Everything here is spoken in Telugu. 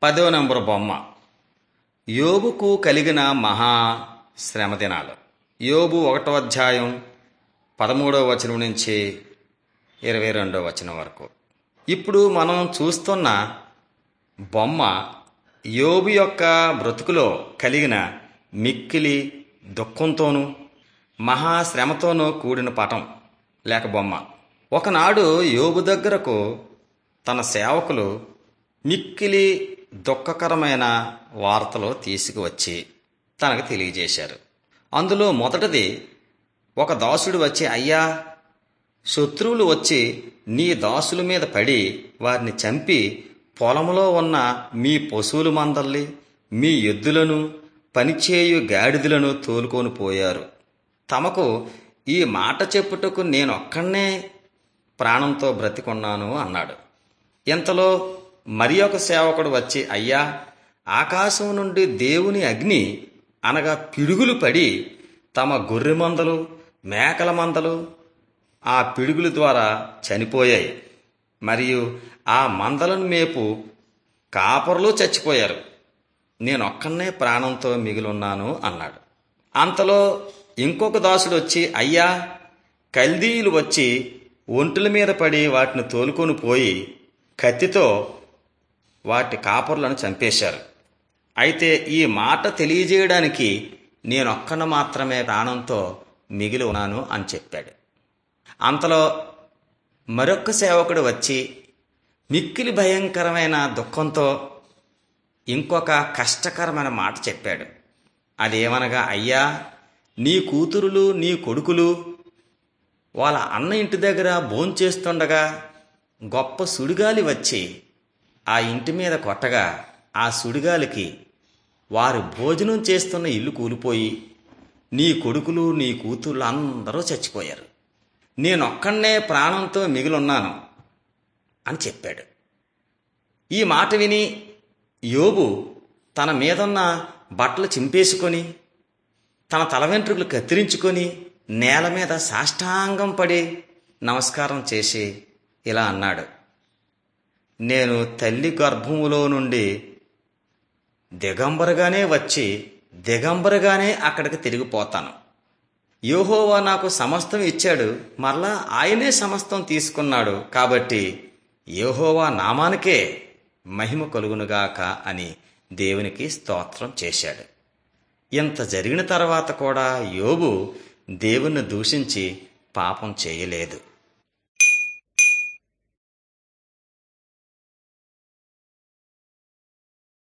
పదో నంబరు బొమ్మ యోబుకు కలిగిన మహా శ్రమ దినాలు యోబు ఒకటో అధ్యాయం పదమూడవ వచనం నుంచి ఇరవై రెండో వచనం వరకు ఇప్పుడు మనం చూస్తున్న బొమ్మ యోబు యొక్క బ్రతుకులో కలిగిన మిక్కిలి దుఃఖంతోనూ మహాశ్రమతోనూ కూడిన పటం లేక బొమ్మ ఒకనాడు యోబు దగ్గరకు తన సేవకులు మిక్కిలి దుఃఖకరమైన వార్తలు తీసుకువచ్చి తనకు తెలియజేశారు అందులో మొదటిది ఒక దాసుడు వచ్చి అయ్యా శత్రువులు వచ్చి నీ దాసుల మీద పడి వారిని చంపి పొలంలో ఉన్న మీ పశువుల మందల్ని మీ ఎద్దులను పనిచేయు గాడిదలను తోలుకొని పోయారు తమకు ఈ మాట చెప్పుటకు నేనొక్కనే ప్రాణంతో బ్రతికున్నాను అన్నాడు ఇంతలో మరి ఒక సేవకుడు వచ్చి అయ్యా ఆకాశం నుండి దేవుని అగ్ని అనగా పిడుగులు పడి తమ గొర్రె మందలు మేకల మందలు ఆ పిడుగుల ద్వారా చనిపోయాయి మరియు ఆ మందలను మేపు కాపరులు చచ్చిపోయారు నేనొక్కనే ప్రాణంతో మిగిలిన్నాను అన్నాడు అంతలో ఇంకొక దాసుడు వచ్చి అయ్యా కల్దీయులు వచ్చి ఒంటుల మీద పడి వాటిని తోలుకొని పోయి కత్తితో వాటి కాపర్లను చంపేశారు అయితే ఈ మాట తెలియజేయడానికి నేనొక్కను మాత్రమే ప్రాణంతో మిగిలి ఉన్నాను అని చెప్పాడు అంతలో మరొక్క సేవకుడు వచ్చి మిక్కిలి భయంకరమైన దుఃఖంతో ఇంకొక కష్టకరమైన మాట చెప్పాడు అదేమనగా అయ్యా నీ కూతురులు నీ కొడుకులు వాళ్ళ అన్న ఇంటి దగ్గర భోంచేస్తుండగా గొప్ప సుడిగాలి వచ్చి ఆ ఇంటి మీద కొట్టగా ఆ సుడిగాలికి వారు భోజనం చేస్తున్న ఇల్లు కూలిపోయి నీ కొడుకులు నీ కూతుళ్ళు అందరూ చచ్చిపోయారు నేనొక్కనే ప్రాణంతో మిగిలిన్నాను అని చెప్పాడు ఈ మాట విని యోబు తన మీదున్న బట్టలు చింపేసుకొని తన తల వెంట్రుకలు కత్తిరించుకొని నేల మీద సాష్టాంగం పడి నమస్కారం చేసి ఇలా అన్నాడు నేను తల్లి గర్భములో నుండి దిగంబరగానే వచ్చి దిగంబరగానే అక్కడికి తిరిగిపోతాను యోహోవా నాకు సమస్తం ఇచ్చాడు మరలా ఆయనే సమస్తం తీసుకున్నాడు కాబట్టి యోహోవా నామానికే మహిమ కలుగునుగాక అని దేవునికి స్తోత్రం చేశాడు ఇంత జరిగిన తర్వాత కూడా యోబు దేవుణ్ణి దూషించి పాపం చేయలేదు